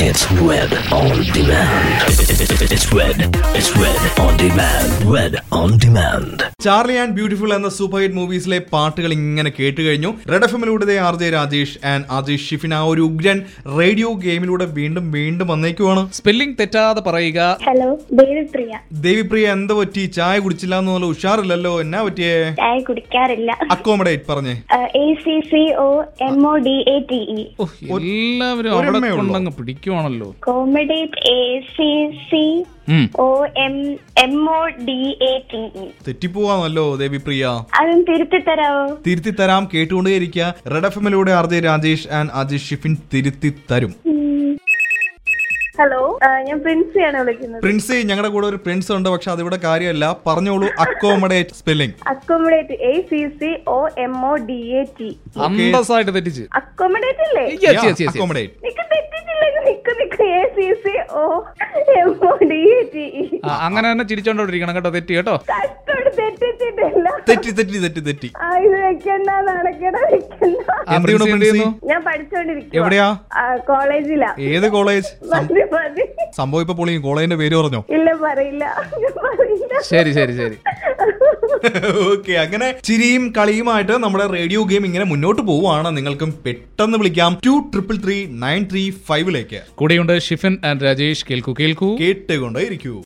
It's Red on Demand. It's Red. It's Red on Demand. Red on Demand. Charlie and beautiful എന്ന super hit മൂവീസിലെ പാട്ടുകൾ ഇങ്ങനെ കേട്ട് കഴിഞ്ഞു റെഡ് എഫ് എമ്മിലൂടെ R J Rajesh and Ajeesh Shifin ആ ഒരു ഉഗ്രൻ റേഡിയോ ഗെയിമിലൂടെ വീണ്ടും വീണ്ടും വന്നേക്കുവാണ് സ്പെല്ലിംഗ് തെറ്റാതെ പറയുക ഹലോ ദേവിപ്രിയ ദേവിപ്രിയ എന്താ പറ്റി ചായ കുടിച്ചില്ല എന്നുള്ള ഉഷാറില്ലല്ലോ എന്നാ പറ്റിയേ ചായ കുടിക്കാറില്ല അക്കോമഡേറ്റ് പറഞ്ഞേ A C C O M O D A T E ഓ, എല്ലാവരും അവിടെ ഒരെണ്ണമേ ഉള്ളൂ. കൊണ്ടങ്ങ് പിടിക്കുവാണല്ലോ കോമഡേറ്റ് എ സി സി ഉം. O M M O D A T E തെറ്റിപ്പോവാന്നല്ലോ ദേവിപ്രിയ അതും തിരുത്തി തരാവോ തിരുത്തി തരാം കേട്ടുകൊണ്ടേയിരിക്കുക റെഡ് എഫ് എമ്മിലൂടെ R J Rajesh and Ajeesh Shifin തിരുത്തി തരും ഹലോ ഞാൻ പ്രിൻസിയാണ് വിളിക്കുന്നത് പ്രിൻസി ഞങ്ങളുടെ കൂടെ ഒരു പ്രിൻസ് ഉണ്ട് പക്ഷെ അതിവിടെ കാര്യമല്ല പറഞ്ഞോളൂ accommodate spelling accommodate A C C O M O D A T അന്തസ്സായിട്ട് തെറ്റിച്ച് അക്കോമഡേറ്റ് അല്ലേ Yes, yes, yes, yes. Accommodate നിക്ക് തെറ്റിച്ചില്ല നിക്ക് നിക്ക് A C C O M O D A T E ആ, അങ്ങനെ തന്നെ ചിരിച്ചോണ്ടോണ്ടിരിക്കണം കേട്ടോ തെറ്റി കേട്ടോ കഷ്ടോട് തെറ്റിച്ചിട്ടില്ല തെറ്റി തെറ്റി തെറ്റി തെറ്റി ആ ഇത് വെക്കണ്ട നടക്കണ വെക്കണ്ട ആ, എന്ത് പ്രിൻസി ചെയ്യണു എന്ത് പ്രിൻസി? ചെയ്യുന്നു? ഞാൻ പഠിച്ചോണ്ടിരിക്കും എവിടെയാ കോളേജിലാ ഏത് കോളേജ് മതി മതി സംഭവം ഇപ്പൊ പൊളിയും കോളേജിന്റെ പേര് പറഞ്ഞോ ഇല്ല പറയില്ല ഞാൻ പറയില്ല ശരി ശരി ശരി ഓക്കെ അങ്ങനെ ചിരിയും കളിയുമായിട്ട് നമ്മുടെ റേഡിയോ ഗെയിം ഇങ്ങനെ മുന്നോട്ട് പോവുകയാണ് നിങ്ങൾക്കും പെട്ടെന്ന് വിളിക്കാം two triple three nine three ഫൈവിലേക്ക് കൂടെയുണ്ട് ഷിഫിൻ ആൻഡ് രാജേഷ് കേൾക്കൂ കേൾക്കൂ കേട്ടുകൊണ്ടേ ഇരിക്കൂ